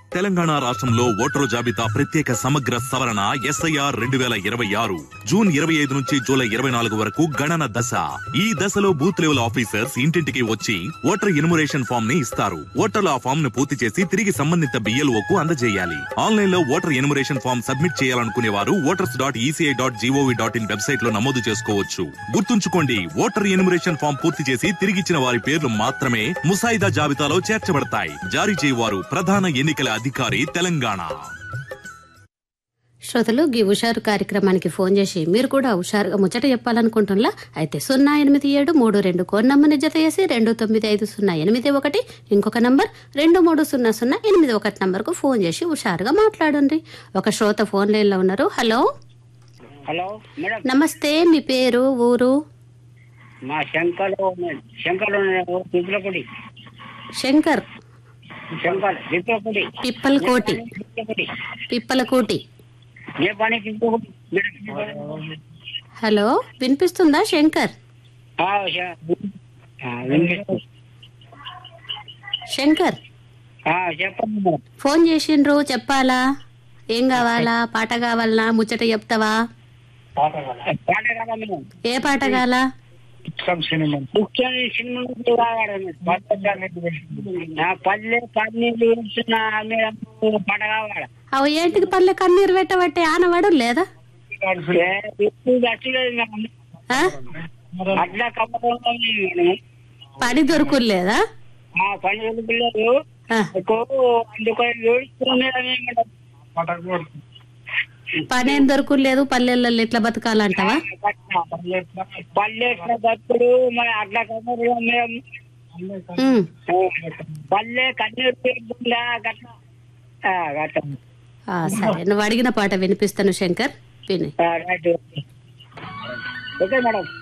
తెలంగాణ రాష్ట్రంలో ఓటరు జాబితా ప్రత్యేక సమగ్ర సవరణ ఎస్ఐఆర్ రెండు వేల ఇరవై ఆరు జూన్ ఇరవై ఐదు నుంచి జూలై ఇరవై నాలుగు వరకు గణన దశ ఈ దశలో బూత్ లెవెల్ ఆఫీసర్స్ ఇంటింటికి వచ్చి ఓటర్ ఇన్మురేషన్ ఫామ్ ని ఇస్తారు ఓటర్లు ఆ ఫామ్ ను పూర్తి చేసి తిరిగి సంబంధిత బిఎల్ఓ కు అందజేయాలి ఆన్లైన్ లో ఓటర్ ఇన్మురేషన్ ఫామ్ సబ్మిట్ చేయాలనుకునే వారు voters dot ECI dot GOV dot in website లో నమోదు చేసుకోవచ్చు గుర్తుంచుకోండి ఓటర్ ఇన్మురేషన్ ఫామ్ పూర్తి చేసి తిరిగిచ్చిన వారి పేర్లు మాత్రమే ముసాయిదా జాబితాలో చేర్చబడతాయి జారీ చేయవారు ప్రధాన ఎన్నికల అధికారి తెలంగాణ శ్రోతలు గీ హుషారు కార్యక్రమానికి ఫోన్ చేసి మీరు కూడా హుషారుగా ముచ్చట చెప్పాలనుకుంటున్నా అయితే సున్నా ఎనిమిది ఏడు మూడు రెండు కోడ్ నంబర్ని జత చేసి రెండు తొమ్మిది ఐదు సున్నా ఎనిమిది ఒకటి ఇంకొక నంబర్ రెండు మూడు సున్నా సున్నా ఎనిమిది ఒకటి నంబర్కు ఫోన్ చేసి హుషారుగా మాట్లాడండి ఒక శ్రోత ఫోన్ లైన్లో ఉన్నారు హలో హలో మేడం నమస్తే మీ పేరు ఊరు మా శంకర్ శంకర్ పిప్పలపూడి శంకర్ శంకర్ పిప్పలపూడి పిప్పలకోటి పిప్పలపూడి పిప్పలకోటి ఏ పని పిప్పలపూడి మేడం హలో వినిపిస్తుందా శంకర్ ఆ, శ- ఆ, వినిపిస్తుంది. శంకర్ ఆ, చెప్పండి మేడం ఫోన్ చేసిండ్రు చెప్పాలా ఏం కావాలా పాట కావాలనా ముచ్చట చెప్తావా పాట కదా మేడం ఏ పాట కావాలా ముఖ్యమైన సినిమా నుంచి కావాలి నా పల్లె పన్నీళ్ళు ఇస్తున్న మేడం పాట కావాలి అవి ఏంటికి పల్లె కన్నీరు పెట్టబట్టే ఆనవాడు లేదా ఏ, ఇప్పుడు వచ్చలేదు మేడం ఆ? అట్లా కమ్మకుండా మేడం పని దొరుకులేదా ఆ పని పిల్లలు ఆ, అందుకని ఏడుస్తున్నారని మేడం పని ఏం దొరుకులేదు పల్లెల్లో ఎట్లా బతకాలంటావా పల్లె బతుకుడు మరి అట్లా కమ్మరు మేము ఉమ్, పల్లె కన్నీరు తీరుతుందా గట్లా ఆ, గట్లా ఆ, సరే నువ్వు అడిగిన పాట వినిపిస్తాను శంకర్ విని ఆ, రైట్ ఓకే మేడం